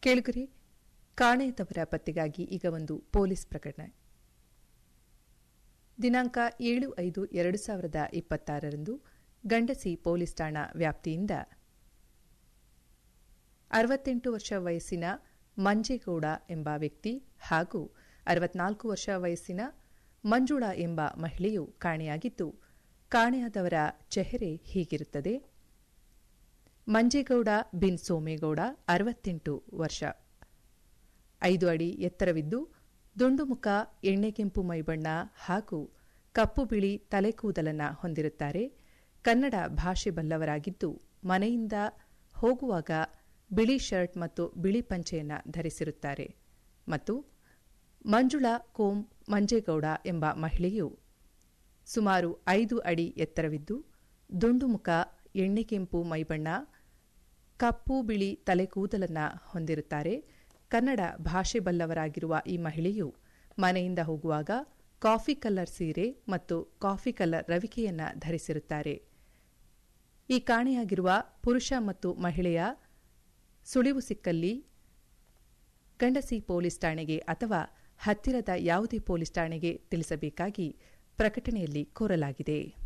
ಕೇಳುಗರೆ ಕಾಣೆಯದವರ ಪತ್ತೆಗಾಗಿ ಈಗ ಒಂದು ಪೊಲೀಸ್ ಪ್ರಕರಣ ದಿನಾಂಕ ಏಳು ಐದು ಎರಡು ಸಾವಿರದ ಇಪ್ಪತ್ತಾರರಂದು ಗಂಡಸಿ ಪೊಲೀಸ್ ಠಾಣಾ ವ್ಯಾಪ್ತಿಯಿಂದ ಅರವತ್ತೆಂಟು ವರ್ಷ ವಯಸ್ಸಿನ ಮಂಜೇಗೌಡ ಎಂಬ ವ್ಯಕ್ತಿ ಹಾಗೂ ಅರವತ್ನಾಲ್ಕು ವರ್ಷ ವಯಸ್ಸಿನ ಮಂಜುಳಾ ಎಂಬ ಮಹಿಳೆಯು ಕಾಣೆಯಾಗಿದ್ದು ಕಾಣೆಯಾದವರ ಚೆಹರೆ ಹೀಗಿರುತ್ತದೆ ಮಂಜೇಗೌಡ ಬಿನ್ ಸೋಮೇಗೌಡ ಅರವತ್ತೆಂಟು ವರ್ಷ ಐದು ಅಡಿ ಎತ್ತರವಿದ್ದು ದುಂಡುಮುಖ ಎಣ್ಣೆಕೆಂಪು ಮೈಬಣ್ಣ ಹಾಗೂ ಕಪ್ಪು ಬಿಳಿ ತಲೆಕೂದಲನ್ನ ಹೊಂದಿರುತ್ತಾರೆ ಕನ್ನಡ ಭಾಷೆ ಬಲ್ಲವರಾಗಿದ್ದು ಮನೆಯಿಂದ ಹೋಗುವಾಗ ಬಿಳಿ ಶರ್ಟ್ ಮತ್ತು ಬಿಳಿ ಪಂಚೆಯನ್ನ ಧರಿಸಿರುತ್ತಾರೆ ಮತ್ತು ಮಂಜುಳಾ ಕೋಂ ಮಂಜೇಗೌಡ ಎಂಬ ಮಹಿಳೆಯು ಸುಮಾರು ಐದು ಅಡಿ ಎತ್ತರವಿದ್ದು ದುಂಡುಮುಖ ಎಣ್ಣೆಕೆಂಪು ಮೈಬಣ್ಣ ಕಪ್ಪು ಬಿಳಿ ತಲೆಕೂದಲನ್ನ ಹೊಂದಿರುತ್ತಾರೆ ಕನ್ನಡ ಭಾಷೆ ಬಲ್ಲವರಾಗಿರುವ ಈ ಮಹಿಳೆಯು ಮನೆಯಿಂದ ಹೋಗುವಾಗ ಕಾಫಿ ಕಲರ್ ಸೀರೆ ಮತ್ತು ಕಾಫಿ ಕಲರ್ ರವಿಕೆಯನ್ನ ಧರಿಸಿರುತ್ತಾರೆ ಈ ಕಾಣೆಯಾಗಿರುವ ಪುರುಷ ಮತ್ತು ಮಹಿಳೆಯ ಸುಳಿವು ಸಿಕ್ಕಲ್ಲಿ ಗಂಡಸಿ ಪೊಲೀಸ್ ಠಾಣೆಗೆ ಅಥವಾ ಹತ್ತಿರದ ಯಾವುದೇ ಪೊಲೀಸ್ ಠಾಣೆಗೆ ತಿಳಿಸಬೇಕಾಗಿ ಪ್ರಕಟಣೆಯಲ್ಲಿ ಕೋರಲಾಗಿದೆ